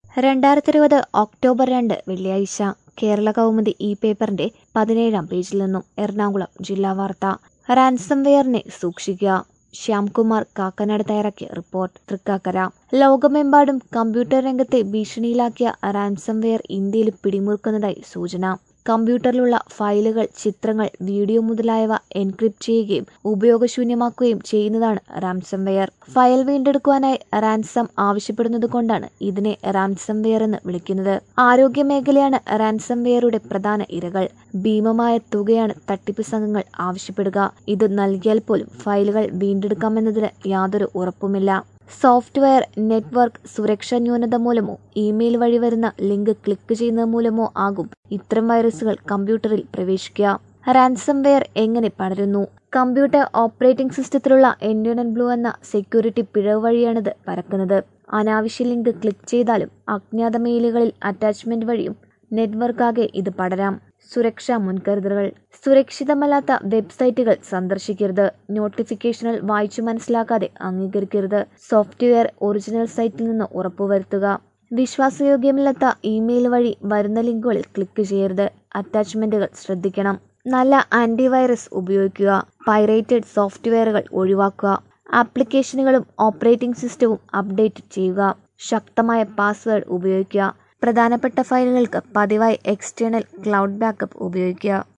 രണ്ടായിരത്തി ഇരുപത് ഒക്ടോബർ രണ്ട് വെള്ളിയാഴ്ച കേരള കൗമുദി ഈ പേപ്പറിന്റെ പതിനേഴാം പേജിൽ നിന്നും എറണാകുളം ജില്ലാ വാർത്ത റാൻസംവെയറിനെ സൂക്ഷിക്കുക ശ്യാംകുമാർ കാക്കനാട് തയ്യാറാക്കിയ റിപ്പോർട്ട് തൃക്കാക്കര ലോകമെമ്പാടും കമ്പ്യൂട്ടർ രംഗത്തെ ഭീഷണിയിലാക്കിയ റാൻസംവെയർ ഇന്ത്യയിൽ പിടിമുറുക്കുന്നതായി സൂചന കമ്പ്യൂട്ടറിലുള്ള ഫയലുകൾ ചിത്രങ്ങൾ വീഡിയോ മുതലായവ എൻക്രിപ്റ്റ് ചെയ്യുകയും ഉപയോഗശൂന്യമാക്കുകയും ചെയ്യുന്നതാണ് റാൻസംവെയർ ഫയൽ വീണ്ടെടുക്കുവാനായി റാൻസം ആവശ്യപ്പെടുന്നത് കൊണ്ടാണ് ഇതിനെ റാൻസംവെയർ എന്ന് വിളിക്കുന്നത് ആരോഗ്യ മേഖലയാണ് റാൻസംവെയറുടെ പ്രധാന ഇരകൾ ഭീമമായ തുകയാണ് തട്ടിപ്പ് സംഘങ്ങൾ ആവശ്യപ്പെടുക ഇത് നൽകിയാൽ പോലും ഫയലുകൾ വീണ്ടെടുക്കാമെന്നതിന് യാതൊരു ഉറപ്പുമില്ല സോഫ്റ്റ്വെയർ നെറ്റ്വർക്ക് സുരക്ഷാ ന്യൂനത മൂലമോ ഇമെയിൽ വഴി വരുന്ന ലിങ്ക് ക്ലിക്ക് ചെയ്യുന്നത് മൂലമോ ആകും ഇത്തരം വൈറസുകൾ കമ്പ്യൂട്ടറിൽ പ്രവേശിക്കുക റാൻസംവെയർ എങ്ങനെ പടരുന്നു കമ്പ്യൂട്ടർ ഓപ്പറേറ്റിംഗ് സിസ്റ്റത്തിലുള്ള എൻഡ്യൂണൻ ബ്ലൂ എന്ന സെക്യൂരിറ്റി പിഴവ് വഴിയാണിത് പരക്കുന്നത് അനാവശ്യ ലിങ്ക് ക്ലിക്ക് ചെയ്താലും അജ്ഞാത മെയിലുകളിൽ അറ്റാച്ച്മെന്റ് വഴിയും നെറ്റ്വർക്കാകെ ഇത് പടരാം സുരക്ഷാ മുൻകരുതലുകൾ സുരക്ഷിതമല്ലാത്ത വെബ്സൈറ്റുകൾ സന്ദർശിക്കരുത് നോട്ടിഫിക്കേഷനുകൾ വായിച്ചു മനസ്സിലാക്കാതെ അംഗീകരിക്കരുത് സോഫ്റ്റ്വെയർ ഒറിജിനൽ സൈറ്റിൽ നിന്ന് ഉറപ്പുവരുത്തുക വിശ്വാസയോഗ്യമില്ലാത്ത ഇമെയിൽ വഴി വരുന്ന ലിങ്കുകളിൽ ക്ലിക്ക് ചെയ്യരുത് അറ്റാച്ച്മെന്റുകൾ ശ്രദ്ധിക്കണം നല്ല ആന്റിവൈറസ് ഉപയോഗിക്കുക പൈറേറ്റഡ് സോഫ്റ്റ്വെയറുകൾ ഒഴിവാക്കുക ആപ്ലിക്കേഷനുകളും ഓപ്പറേറ്റിംഗ് സിസ്റ്റവും അപ്ഡേറ്റ് ചെയ്യുക ശക്തമായ പാസ്വേഡ് ഉപയോഗിക്കുക പ്രധാനപ്പെട്ട ഫയലുകൾക്ക് പതിവായി എക്സ്റ്റേണൽ ക്ലൗഡ് ബാക്കപ്പ് ഉപയോഗിക്കുക